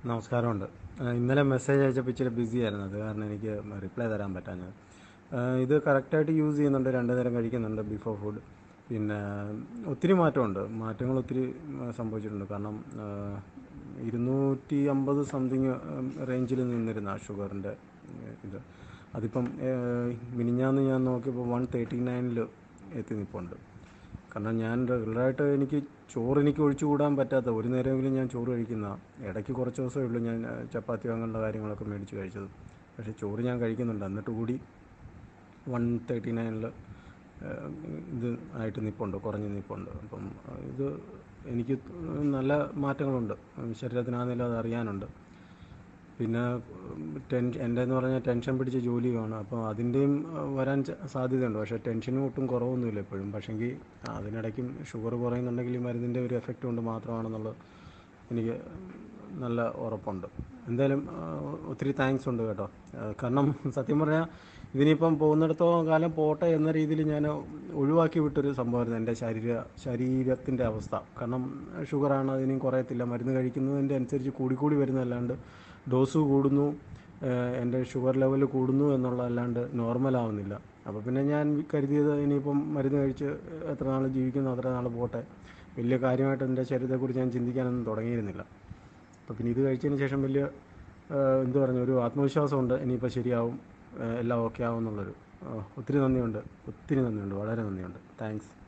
നമസ്കാരമുണ്ട് ആ, ഇന്നലെ മെസ്സേജ് അയച്ചപ്പോൾ ഇച്ചിരി ബിസി ആയിരുന്നു അത് കാരണം എനിക്ക് റിപ്ലൈ തരാൻ പറ്റാഞ്ഞത് ആ, ഇത് കറക്റ്റായിട്ട് യൂസ് ചെയ്യുന്നുണ്ട് രണ്ട് നേരം കഴിക്കുന്നുണ്ട് ബിഫോർ ഫുഡ് പിന്നെ ഒത്തിരി മാറ്റമുണ്ട് മാറ്റങ്ങൾ ഒത്തിരി ആ, സംഭവിച്ചിട്ടുണ്ട് കാരണം ആ, ഇരുന്നൂറ്റി അമ്പത് സംതിങ് റേഞ്ചിൽ നിന്നിരുന്ന ഷുഗറിൻ്റെ ഇത് അതിപ്പം ആ, മിനിഞ്ഞാന്ന് ഞാൻ നോക്കിയപ്പോൾ വൺ തേർട്ടി നയനിൽ എത്തി നിൽപ്പുണ്ട് കാരണം ഞാൻ റെഗുലറായിട്ട് എനിക്ക് ചോറ് എനിക്ക് ഒഴിച്ചു കൂടാൻ പറ്റാത്ത ഒരു നേരമെങ്കിലും ഞാൻ ചോറ് കഴിക്കുന്ന ഇടയ്ക്ക് കുറച്ച് ദിവസമേ ഉള്ളൂ ഞാൻ ആ, ചപ്പാത്തി അങ്ങനെയുള്ള കാര്യങ്ങളൊക്കെ മേടിച്ച് കഴിച്ചത് പക്ഷേ ചോറ് ഞാൻ കഴിക്കുന്നുണ്ട് എന്നിട്ട് കൂടി വൺ തേർട്ടി നയനിൽ ഇത് ആയിട്ട് നിൽപ്പുണ്ട് കുറഞ്ഞ് നിൽപ്പുണ്ട് അപ്പം ആ, ഇത് എനിക്ക് നല്ല മാറ്റങ്ങളുണ്ട് ശരീരത്തിനാണെങ്കിലും അത് അറിയാനുണ്ട് പിന്നെ ടെൻ എൻ്റെ എന്ന് പറഞ്ഞാൽ ടെൻഷൻ പിടിച്ച ജോലിയാണ് അപ്പോൾ അതിൻ്റെയും അഹ്, വരാൻ ച- സാധ്യതയുണ്ട് പക്ഷേ ടെൻഷനും ഒട്ടും കുറവൊന്നുമില്ല എപ്പോഴും പക്ഷേങ്കിൽ അതിനിടയ്ക്കും ഷുഗർ കുറയുന്നുണ്ടെങ്കിൽ ഈ മരുന്നിൻ്റെ ഒരു എഫക്റ്റ് കൊണ്ട് മാത്രമാണെന്നുള്ളത് എനിക്ക് നല്ല ഉറപ്പുണ്ട് എന്തായാലും അഹ്, ഒത്തിരി താങ്ക്സ് ഉണ്ട് കേട്ടോ അഹ് കാരണം സത്യം പറഞ്ഞാൽ ഇതിനിപ്പം പോകുന്നിടത്തോളം കാലം പോട്ടെ എന്ന രീതിയിൽ ഞാൻ ഒഴിവാക്കി വിട്ടൊരു സംഭവമായിരുന്നു എൻ്റെ ശരീര ശരീരത്തിൻ്റെ അവസ്ഥ കാരണം ഷുഗറാണ് അതിനും കുറയത്തില്ല മരുന്ന് കഴിക്കുന്നതിൻ്റെ അനുസരിച്ച് കൂടിക്കൂടി വരുന്നതല്ലാണ്ട് ഡോസ് കൂടുന്നു ഏഹ് എൻ്റെ ഷുഗർ ലെവൽ കൂടുന്നു എന്നുള്ളതല്ലാണ്ട് നോർമൽ ആവുന്നില്ല അപ്പോൾ പിന്നെ ഞാൻ കരുതിയത് ഇനിയിപ്പം മരുന്ന് കഴിച്ച് എത്ര നാൾ ജീവിക്കുന്നു അത്ര നാൾ പോട്ടെ വലിയ കാര്യമായിട്ട് എൻ്റെ ശരീരത്തെക്കുറിച്ച് ഞാൻ ചിന്തിക്കാനൊന്നും തുടങ്ങിയിരുന്നില്ല അപ്പോൾ പിന്നെ ഇത് കഴിച്ചതിന് ശേഷം വലിയ ഏഹ് എന്ത് പറഞ്ഞു ഒരു ആത്മവിശ്വാസമുണ്ട് ഇനിയിപ്പോൾ ശരിയാവും ഏഹ് എല്ലാം ഓക്കെ ആവും എന്നുള്ളൊരു ഏഹ് ഒത്തിരി നന്ദിയുണ്ട് ഒത്തിരി നന്ദിയുണ്ട് വളരെ നന്ദിയുണ്ട് താങ്ക്സ്